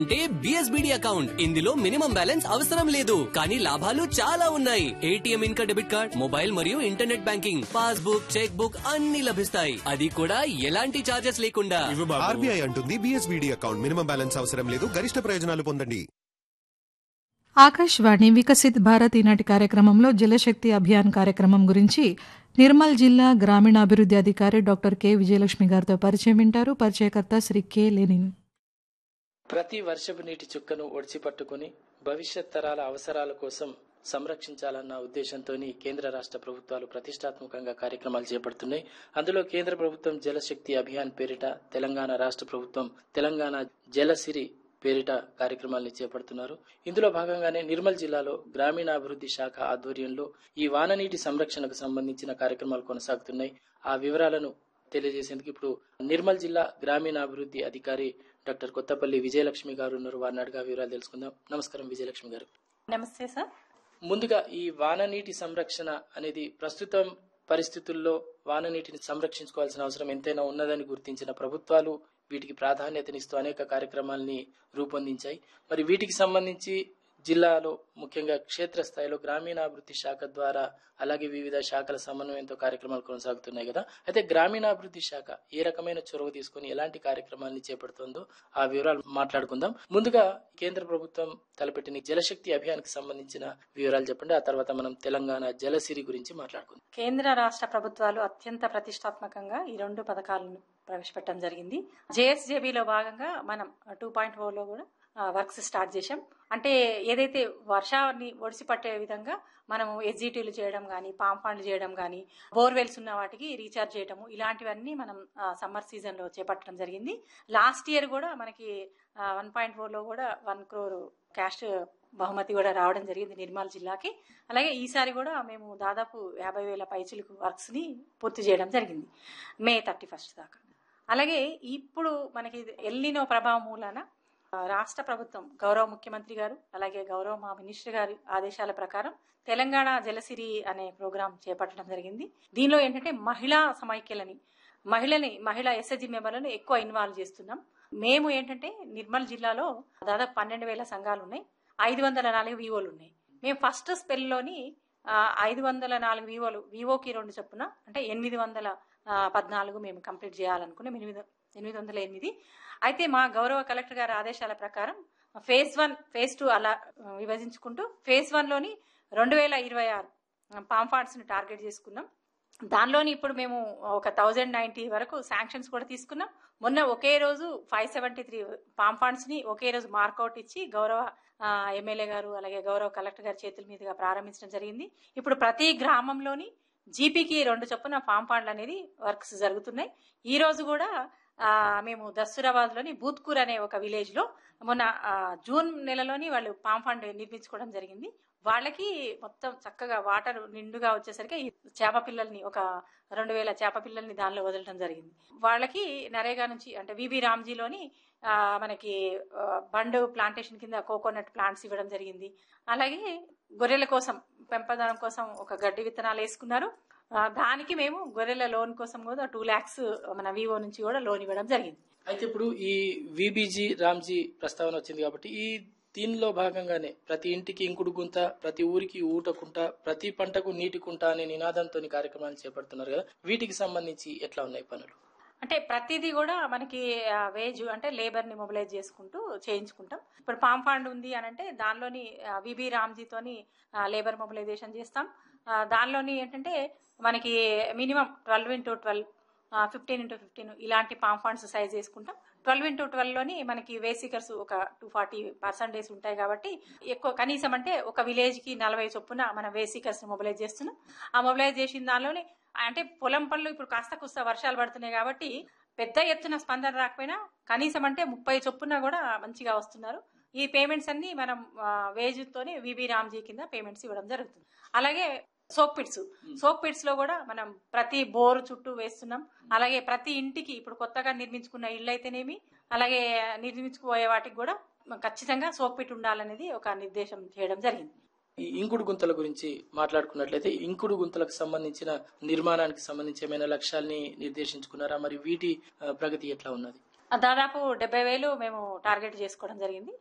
అంటే BSBD account ఇందులో minimum balance అవసరం లేదు కానీ లాభాలు చాలా ఉన్నాయి ఏటీఎం ఇంకా డెబిట్ కార్డ్ మొబైల్ మరియు internet banking passbook cheque book అన్ని లభిస్తాయి అది కూడా ఎలాంటి చార్జెస్ లేకుండా ఆర్బీఐ అంటుంది బిఎస్బిడి అకౌంట్ మినిమం బ్యాలెన్స్ అవసరం లేదు గరిష్ట ప్రయోజనాలు పొందండి ఆకాశవాణి వికసిత్ భారత్ ఈనాటి కార్యక్రమంలో జలశక్తి అభియాన్ కార్యక్రమం గురించి నిర్మల్ జిల్లా గ్రామీణాభివృద్ధి అధికారి డాక్టర్ కె విజయలక్ష్మి గారితో పరిచయం వింటారు పరిచయకర్త శ్రీ కె లెనిన్ ప్రతి వర్షపు నీటి చుక్కను ఒడిచి పట్టుకుని భవిష్యత్ తరాల అవసరాల కోసం సంరక్షించాలన్న ఉద్దేశంతో కేంద్ర రాష్ట్ర ప్రభుత్వాలు ప్రతిష్టాత్మకంగా కార్యక్రమాలు చేపడుతున్నాయి అందులో కేంద్ర ప్రభుత్వం జలశక్తి అభియాన్ పేరిట తెలంగాణ రాష్ట్ర ప్రభుత్వం తెలంగాణ జలసిరి పేరిట కార్యక్రమాల్ని చేపడుతున్నారు ఇందులో భాగంగానే నిర్మల్ జిల్లాలో గ్రామీణాభివృద్ధి శాఖ ఆధ్వర్యంలో ఈ వాననీటి సంరక్షణకు సంబంధించిన కార్యక్రమాలు కొనసాగుతున్నాయి ఆ వివరాలను తెలియజేసేందుకు ఇప్పుడు నిర్మల్ జిల్లా గ్రామీణాభివృద్ధి అధికారి డాక్టర్ కొత్తపల్లి విజయలక్ష్మి గారు ఉన్నారు వారిని అడిగా వివరాలు తెలుసుకుందాం నమస్కారం విజయలక్ష్మి గారు నమస్తే సార్ ముందుగా ఈ వాననీటి సంరక్షణ అనేది ప్రస్తుతం పరిస్థితుల్లో వాననీటిని సంరక్షించుకోవాల్సిన అవసరం ఎంతైనా ఉన్నదని గుర్తించిన ప్రభుత్వాలు వీటికి ప్రాధాన్యతనిస్తూ అనేక కార్యక్రమాల్ని రూపొందించాయి మరి వీటికి సంబంధించి జిల్లాలో ముఖ్యంగా క్షేత్రస్థాయిలో గ్రామీణాభివృద్ధి శాఖ ద్వారా అలాగే వివిధ శాఖల సమన్వయంతో కార్యక్రమాలు కొనసాగుతున్నాయి కదా అయితే గ్రామీణాభివృద్ధి శాఖ ఏ రకమైన చొరవ తీసుకుని ఎలాంటి కార్యక్రమాల్ని చేపడుతుందో ఆ వివరాలు మాట్లాడుకుందాం ముందుగా కేంద్ర ప్రభుత్వం తలపెట్టిన జలశక్తి అభియాన్కి సంబంధించిన వివరాలు చెప్పండి ఆ తర్వాత మనం తెలంగాణ జలసిరి గురించి మాట్లాడుకుందాం కేంద్ర రాష్ట్ర ప్రభుత్వాలు అత్యంత ప్రతిష్టాత్మకంగా ఈ రెండు పథకాలను ప్రవేశపెట్టడం జరిగింది జేఎస్జేబీలో భాగంగా మనం టూ పాయింట్ ఫోర్లో కూడా వర్క్స్ స్టార్ట్ చేశాం అంటే ఏదైతే వర్షాన్ని ఒడిసి పట్టే విధంగా మనము ఎగ్జిటీలు చేయడం కానీ పాంపాండ్లు చేయడం కానీ బోర్వెల్స్ ఉన్న వాటికి రీఛార్జ్ చేయడము ఇలాంటివన్నీ మనం సమ్మర్ సీజన్లో చేపట్టడం జరిగింది లాస్ట్ ఇయర్ కూడా మనకి వన్ పాయింట్ ఫోర్లో కూడా వన్ క్రోర్ క్యాష్ బహుమతి కూడా రావడం జరిగింది నిర్మల్ జిల్లాకి అలాగే ఈసారి కూడా మేము దాదాపు యాభై వేల పైచులకు వర్క్స్ని పూర్తి చేయడం జరిగింది మే థర్టీ ఫస్ట్ దాకా అలాగే ఇప్పుడు మనకి ఎల్లినో ప్రభావం మూలాన రాష్ట్ర ప్రభుత్వం గౌరవ ముఖ్యమంత్రి గారు అలాగే గౌరవ మా మినిస్టర్ గారి ఆదేశాల ప్రకారం తెలంగాణ జలసిరి అనే ప్రోగ్రాం చేపట్టడం జరిగింది దీనిలో ఏంటంటే మహిళా సమైక్యలని మహిళని మహిళా ఎస్ఎస్జి మెంబర్లను ఎక్కువ ఇన్వాల్వ్ చేస్తున్నాం మేము ఏంటంటే నిర్మల్ జిల్లాలో దాదాపు పన్నెండు వేల సంఘాలు ఉన్నాయి ఐదు వందల నాలుగు వివోలు ఉన్నాయి మేము ఫస్ట్ స్పెల్లోని ఐదు వందల నాలుగు వివోలు వివోకి రెండు చొప్పున అంటే ఎనిమిది వందల పద్నాలుగు మేము కంప్లీట్ చేయాలనుకున్నాం ఎనిమిది ఎనిమిది వందల ఎనిమిది అయితే మా గౌరవ కలెక్టర్ గారి ఆదేశాల ప్రకారం ఫేజ్ వన్ ఫేజ్ టూ అలా విభజించుకుంటూ ఫేజ్ వన్లోని రెండు వేల ఇరవై ఆరు పాంఫార్డ్స్ని టార్గెట్ చేసుకున్నాం దానిలోని ఇప్పుడు మేము ఒక థౌజండ్ నైంటీ వరకు శాంక్షన్స్ కూడా తీసుకున్నాం మొన్న ఒకే రోజు ఫైవ్ సెవెంటీ త్రీ పాంఫాండ్స్ని ఒకే రోజు మార్కౌట్ ఇచ్చి గౌరవ ఎమ్మెల్యే గారు అలాగే గౌరవ కలెక్టర్ గారి చేతుల మీదుగా ప్రారంభించడం జరిగింది ఇప్పుడు ప్రతి గ్రామంలోని జీపీకి రెండు చొప్పున పాంపాండ్లు అనేది వర్క్స్ జరుగుతున్నాయి ఈ రోజు కూడా మేము దస్తురాబాద్లోని బూత్కూర్ అనే ఒక విలేజ్లో మొన్న జూన్ నెలలోని వాళ్ళు పాంఫాండ్ నిర్మించుకోవడం జరిగింది వాళ్ళకి మొత్తం చక్కగా వాటర్ నిండుగా వచ్చేసరికి ఈ చేప పిల్లల్ని ఒక రెండు వేల చేప పిల్లల్ని దానిలో వదలడం జరిగింది వాళ్ళకి నరేగా నుంచి అంటే విబి రామ్జీలోని మనకి బండ్ ప్లాంటేషన్ కింద కోకోనట్ ప్లాంట్స్ ఇవ్వడం జరిగింది అలాగే గొర్రెల కోసం పెంపదనం కోసం ఒక గడ్డి విత్తనాలు వేసుకున్నారు దానికి మేము గొర్రెల లోన్ కోసం కూడా టూ ల్యాక్స్ మన వివో నుంచి కూడా లోన్ ఇవ్వడం జరిగింది అయితే ఇప్పుడు ఈ విబీజీ రామ్జీ ప్రస్తావన వచ్చింది కాబట్టి ఈ దీనిలో భాగంగానే ప్రతి ఇంటికి ఇంకుడు గుంత ప్రతి ఊరికి ఊటకుంట ప్రతి పంటకు నీటి కుంట అనే నినాదంతో కార్యక్రమాలు చేపడుతున్నారు కదా వీటికి సంబంధించి ఎట్లా ఉన్నాయి పనులు అంటే ప్రతిదీ కూడా మనకి వేజ్ అంటే లేబర్ ని మొబిలైజ్ చేసుకుంటూ చేయించుకుంటాం ఇప్పుడు పామ్ ఫండ్ ఉంది అని అంటే దానిలోని విబి రామ్జీతోని లేబర్ మొబిలైజేషన్ చేస్తాం దానిలోని ఏంటంటే మనకి minimum twelve into twelve fifteen into fifteen ఇలాంటి పామ్ ఫండ్స్ సైజ్ చేసుకుంటాం ట్వెల్వ్ ఇంటూ ట్వెల్వ్లోని మనకి వేసికర్స్ ఒక టూ ఫార్టీ పర్సెంటేజ్ ఉంటాయి కాబట్టి ఎక్కువ కనీసం అంటే ఒక విలేజ్కి నలభై చొప్పున మన వేసికర్స్ మొబిలైజ్ చేస్తున్నాం ఆ మొబిలైజ్ చేసిన దానిలోనే అంటే పొలం పనులు ఇప్పుడు కాస్త కుస్త వర్షాలు పడుతున్నాయి కాబట్టి పెద్ద ఎత్తున స్పందన రాకపోయినా కనీసం అంటే ముప్పై చొప్పున కూడా మంచిగా వస్తున్నారు ఈ పేమెంట్స్ అన్ని మనం వేజ్తోని విబి రామ్జీ కింద పేమెంట్స్ ఇవ్వడం జరుగుతుంది అలాగే సోక్ పిట్స్ సోక్ పిట్స్ లో కూడా మనం ప్రతి బోరు చుట్టూ వేస్తున్నాం అలాగే ప్రతి ఇంటికి ఇప్పుడు కొత్తగా నిర్మించుకున్న ఇళ్ళు అయితేనేమి అలాగే నిర్మించుకుపోయే వాటికి కూడా ఖచ్చితంగా సోక్ పిట్ ఉండాలనేది ఒక నిర్దేశం చేయడం జరిగింది ఈ ఇంకుడు గుంతల గురించి మాట్లాడుకున్నట్లయితే ఇంకుడు గుంతలకు సంబంధించిన నిర్మాణానికి సంబంధించి ఏమైనా లక్ష్యాల్ని నిర్దేశించుకున్నారా మరి వీటి ప్రగతి ఎట్లా ఉన్నది దాదాపు డెబ్బై వేలు మేము టార్గెట్ చేసుకోవడం జరిగింది